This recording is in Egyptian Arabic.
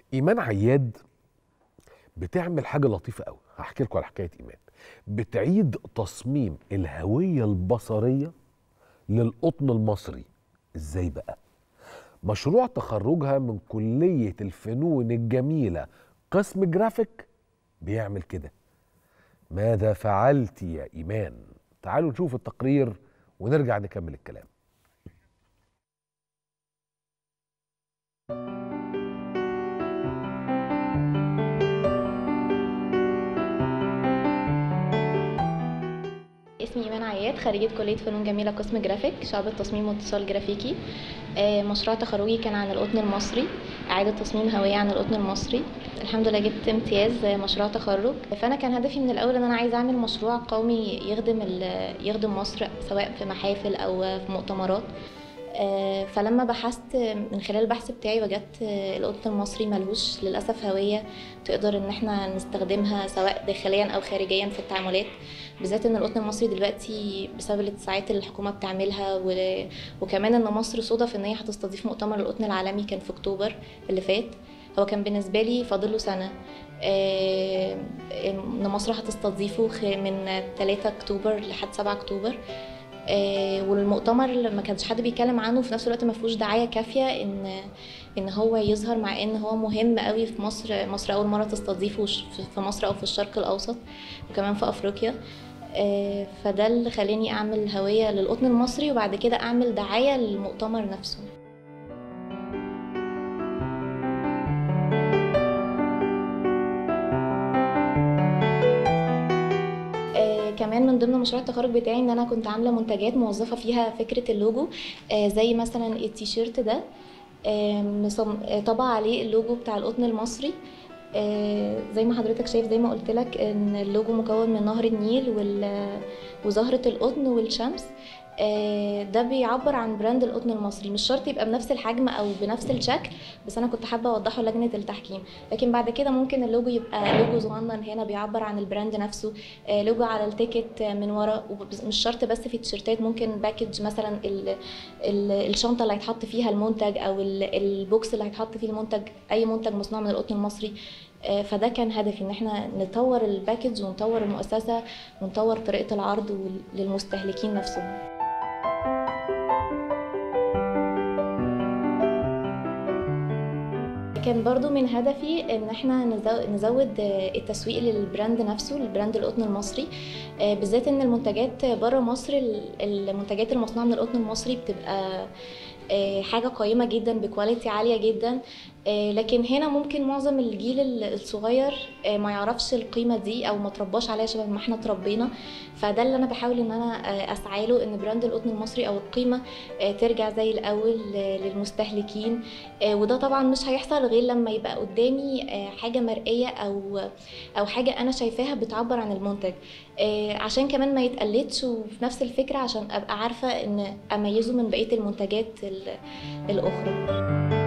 ايمان عياد بتعمل حاجه لطيفه قوي هحكي لكم على حكايه ايمان بتعيد تصميم الهويه البصريه للقطن المصري ازاي بقى مشروع تخرجها من كليه الفنون الجميله قسم جرافيك بيعمل كده ماذا فعلت يا ايمان تعالوا نشوف التقرير ونرجع نكمل الكلام اسمي إيمان عياد خريجة كلية فنون جميلة قسم جرافيك شعبة تصميم واتصال جرافيكي آه، مشروع تخرجي كان عن القطن المصري إعادة تصميم هوية عن القطن المصري الحمد لله جبت امتياز آه، مشروع تخرج فأنا كان هدفي من الأول إن أنا عايزة أعمل مشروع قومي يخدم ال- يخدم مصر سواء في محافل أو في مؤتمرات آه، فلما بحثت من خلال البحث بتاعي وجدت آه، القطن المصري ملهوش للأسف هوية تقدر إن احنا نستخدمها سواء داخليا أو خارجيا في التعاملات بالذات ان القطن المصري دلوقتي بسبب الاتساعات اللي الحكومه بتعملها و... وكمان ان مصر صدف ان هي هتستضيف مؤتمر القطن العالمي كان في اكتوبر اللي فات هو كان بالنسبه لي فاضل له سنه آه، ان مصر هتستضيفه خ- من 3 اكتوبر لحد 7 اكتوبر آه، والمؤتمر ما كانش حد بيتكلم عنه في نفس الوقت ما فيهوش دعايه كافيه ان ان هو يظهر مع ان هو مهم قوي في مصر مصر اول مره تستضيفه ش- في- في مصر او في الشرق الاوسط وكمان في افريقيا آه، فده اللي خلاني اعمل هويه للقطن المصري وبعد كده اعمل دعايه للمؤتمر نفسه آه، كمان من ضمن مشروع التخرج بتاعي ان انا كنت عامله منتجات موظفه فيها فكره اللوجو آه، زي مثلا التيشيرت ده آه، مصم- آه، طبع عليه اللوجو بتاع القطن المصري آه، زي ما حضرتك شايف زي ما قلت لك ان اللوجو مكون من نهر النيل وال- وزهرة القطن والشمس آه، ده بيعبر عن براند القطن المصري مش شرط يبقى بنفس الحجم او بنفس الشكل بس انا كنت حابه اوضحه لجنه التحكيم لكن بعد كده ممكن اللوجو يبقى لوجو صغنن هنا بيعبر عن البراند نفسه آه، لوجو على التيكت من ورا ومش شرط بس في التيشيرتات ممكن باكج مثلا ال ال الشنطه اللي هيتحط فيها المنتج او ال- البوكس اللي هيتحط فيه المنتج اي منتج مصنوع من القطن المصري آه، فده كان هدفي ان احنا نطور الباكج ونطور المؤسسه ونطور طريقه العرض وال- للمستهلكين نفسهم كان برضو من هدفي ان احنا نزو- نزود آه، التسويق للبراند نفسه للبراند القطن المصري آه، بالذات ان المنتجات بره مصر ال- المنتجات المصنوعه من القطن المصري بتبقى آه، حاجة قيمة جدا بكواليتي عالية جدا آه، لكن هنا ممكن معظم الجيل ال- الصغير آه، ما يعرفش القيمة دي او ما ترباش عليها شبه ما احنا اتربينا فده اللي انا بحاول ان انا آه، اسعى له ان براند القطن المصري او القيمة آه، ترجع زي الاول آه، للمستهلكين آه، وده طبعا مش هيحصل غير لما يبقى قدامي آه، حاجة مرئية او او حاجة انا شايفاها بتعبر عن المنتج آه، عشان كمان ما يتقلدش وفي نفس الفكرة عشان ابقى عارفة ان اميزه من بقية المنتجات ال- الاخرى